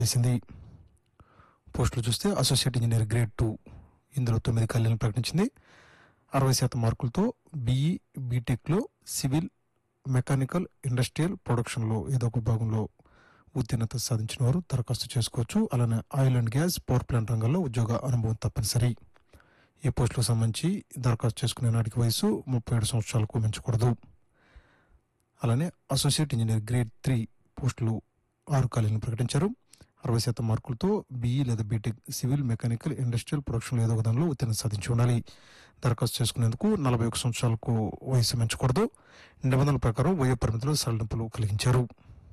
చేసింది పోస్టులు చూస్తే అసోసియేట్ ఇంజనీర్ గ్రేడ్ టూ ఇందులో తొమ్మిది ఖాళీలను ప్రకటించింది అరవై శాతం మార్కులతో బీఈ బీటెక్లో సివిల్ మెకానికల్ ఇండస్ట్రియల్ ప్రొడక్షన్లో ఏదో ఒక భాగంలో ఉత్తీర్ణత సాధించిన వారు దరఖాస్తు చేసుకోవచ్చు అలానే oil and gas power plant రంగంలో ఉద్యోగ అనుభవం తప్పనిసరి ఈ పోస్టులకు సంబంధించి దరఖాస్తు చేసుకునే నాటికి వయసు ముప్పై ఏడు సంవత్సరాలకు మించకూడదు అలానే అసోసియేట్ ఇంజనీర్ గ్రేడ్ త్రీ పోస్టులు ఆరు ఖాళీలను ప్రకటించారు అరవై శాతం మార్కులతో బీఈ లేదా B Tech civil mechanical industrial production ఏదో ఒక దానిలో ఉత్తీర్ణత సాధించి ఉండాలి దరఖాస్తు చేసుకునేందుకు నలభై ఒక సంవత్సరాలకు వయసు మించకూడదు నిబంధనల ప్రకారం వయో పరిమితిలో సడలింపులు కలిగించారు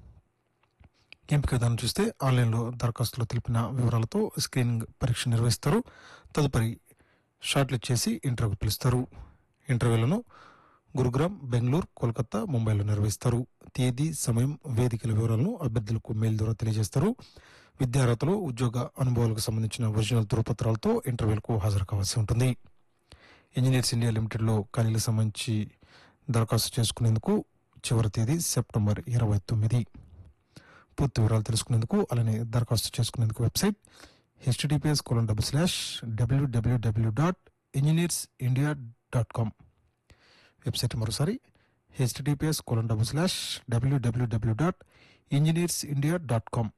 ఎంపిక విధానం చూస్తే ఆన్లైన్లో దరఖాస్తులో తెలిపిన వివరాలతో స్క్రీనింగ్ పరీక్ష నిర్వహిస్తారు తదుపరి షార్ట్ చేసి ఇంటర్వ్యూ పిలుస్తారు ఇంటర్వ్యూలను గురుగ్రామ్ బెంగళూరు కోల్కతా ముంబైలో నిర్వహిస్తారు తేదీ సమయం వేదికల వివరాలను అభ్యర్థులకు మెయిల్ ద్వారా తెలియజేస్తారు విద్యార్హతలు ఉద్యోగ అనుభవాలకు సంబంధించిన ఒరిజినల్ ధృవపత్రాలతో ఇంటర్వ్యూలకు హాజరు కావాల్సి ఉంటుంది ఇంజనీర్స్ ఇండియా లిమిటెడ్లో ఖాళీలకు సంబంధించి దరఖాస్తు చేసుకునేందుకు చివరి తేదీ సెప్టెంబర్ ఇరవై తొమ్మిది పూర్తి వివరాలు తెలుసుకునేందుకు అలానే దరఖాస్తు చేసుకునేందుకు website HTTPS colon double slash WWW dot engineers India dot com website మరోసారి HTTPS colon double slash WWW dot engineers India dot com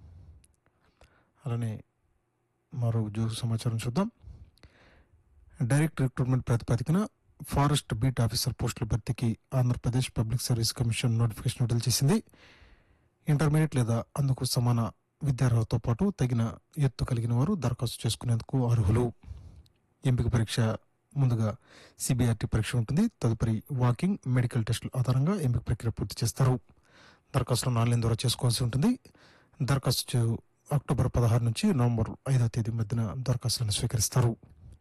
అలానే మరో ఉద్యోగ సమాచారం చూద్దాం డైరెక్ట్ రిక్రూట్మెంట్ ప్రాతిపదికన ఫారెస్ట్ బీట్ ఆఫీసర్ పోస్టుల భర్తీకి Andhra Pradesh public service commission notification విడుదల చేసింది ఇంటర్మీడియట్ లేదా అందుకు సమాన విద్యార్హతతో పాటు తగిన ఎత్తు కలిగిన వారు దరఖాస్తు చేసుకునేందుకు అర్హులు ఎంపిక పరీక్ష ముందుగా సిబిఆర్టీ పరీక్ష ఉంటుంది తదుపరి వాకింగ్ మెడికల్ టెస్టుల ఆధారంగా ఎంపిక ప్రక్రియ పూర్తి చేస్తారు దరఖాస్తులను ఆన్లైన్ ద్వారా చేసుకోవాల్సి ఉంటుంది దరఖాస్తు చే- అక్టోబర్ పదహారు నుంచి నవంబర్ ఐదో తేదీ మధ్యన దరఖాస్తులను స్వీకరిస్తారు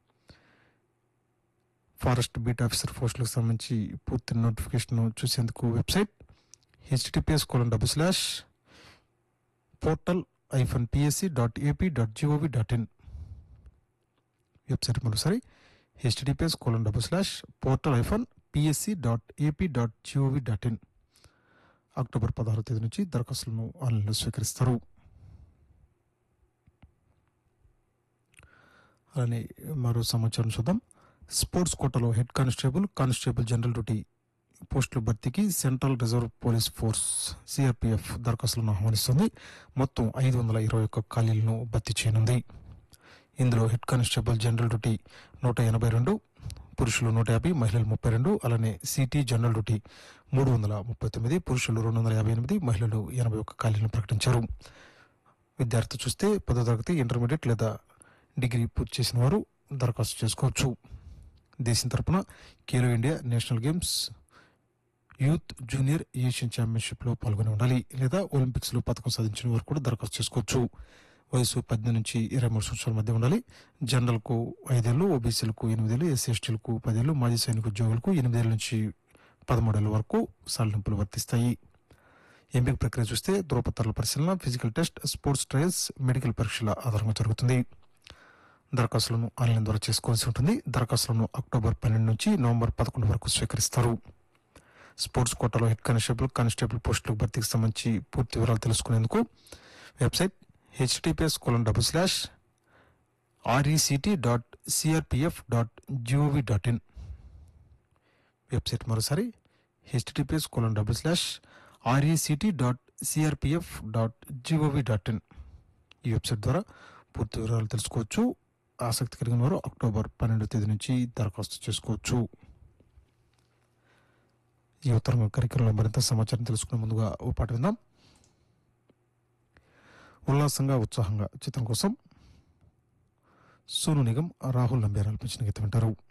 ఫారెస్ట్ బీట్ ఆఫీసర్ పోస్టులకు సంబంధించి పూర్తి నోటిఫికేషన్ చూసేందుకు website HTTPS colon double slash portal hyphen PSC dot AP dot GOV dot in website మరోసారి HTTPS colon double slash portal hyphen PSC dot AP dot GOV dot in October పదహారు తేదీ నుంచి దరఖాస్తులను ఆన్లైన్లో స్వీకరిస్తారు అలానే మరో సమాచారం చూద్దాం స్పోర్ట్స్ కోటాలో head constable constable general duty పోస్టుల భర్తీకి central reserve police force CRPF దరఖాస్తులను ఆహ్వానిస్తుంది మొత్తం ఐదు వందల ఇరవై ఒక్క ఖాళీలను భర్తీ చేయనుంది ఇందులో హెడ్ కానిస్టేబుల్ జనరల్ డ్యూటీ నూట ఎనభై రెండు పురుషులు నూట యాభై మహిళలు ముప్పై రెండు అలానే సిటీ జనరల్ డ్యూటీ మూడు వందల ముప్పై తొమ్మిది పురుషులు రెండు వందల యాభై ఎనిమిది మహిళలు ఎనభై ఒక్క ఖాళీలను ప్రకటించారు విద్యార్థి చూస్తే పదో తరగతి ఇంటర్మీడియట్ లేదా డిగ్రీ పూర్తి చేసిన వారు దరఖాస్తు చేసుకోవచ్చు దేశం తరపున Khelo India national games youth junior Asian championship లో పాల్గొని ఉండాలి లేదా ఒలింపిక్స్ లో పథకం సాధించిన వారు కూడా దరఖాస్తు చేసుకోవచ్చు వయసు పద్దెనిమిది నుంచి ఇరవై మూడు సంవత్సరాల మధ్య ఉండాలి జనరల్ కు ఐదేళ్లు ఓబీసీలకు ఎనిమిదేళ్లు ఎస్సీ ఎస్టీలకు పదేళ్లు మాజీ సైనిక ఉద్యోగులకు ఎనిమిదేళ్ల నుంచి పదమూడేళ్ల వరకు సడలింపులు వర్తిస్తాయి ఎంపిక ప్రక్రియ చూస్తే ధ్రువపత్రాల పరిశీలన physical test sports trials medical పరీక్షల ఆధారంగా జరుగుతుంది దరఖాస్తులను ఆన్లైన్ ద్వారా చేసుకోవాల్సి ఉంటుంది దరఖాస్తులను అక్టోబర్ పన్నెండు నుంచి నవంబర్ పదకొండు వరకు స్వీకరిస్తారు స్పోర్ట్స్ కోటాలో హెడ్ కానిస్టేబుల్ కానిస్టేబుల్ పోస్టులకు భర్తీకి సంబంధించి పూర్తి వివరాలు తెలుసుకునేందుకు website HTTPS colon double slash RECT dot CRPF dot GOV dot in website మరోసారి HTTPS colon double slash RECT dot CRPF dot GOV dot in ఈ వెబ్సైట్ ద్వారా పూర్తి వివరాలు తెలుసుకోవచ్చు ఆసక్తి కలిగిన వారు అక్టోబర్ పన్నెండో తేదీ నుంచి దరఖాస్తు చేసుకోవచ్చు ఈ ఉత్తరం కార్యక్రమంలో మరింత సమాచారం తెలుసుకునే ముందుగా ఓ పాట విందాం ఉల్లాసంగా ఉత్సాహంగా చిత్రం కోసం సోను నిగం రాహుల్ నంబేర్ ఆలపించిన గీతం వింటారు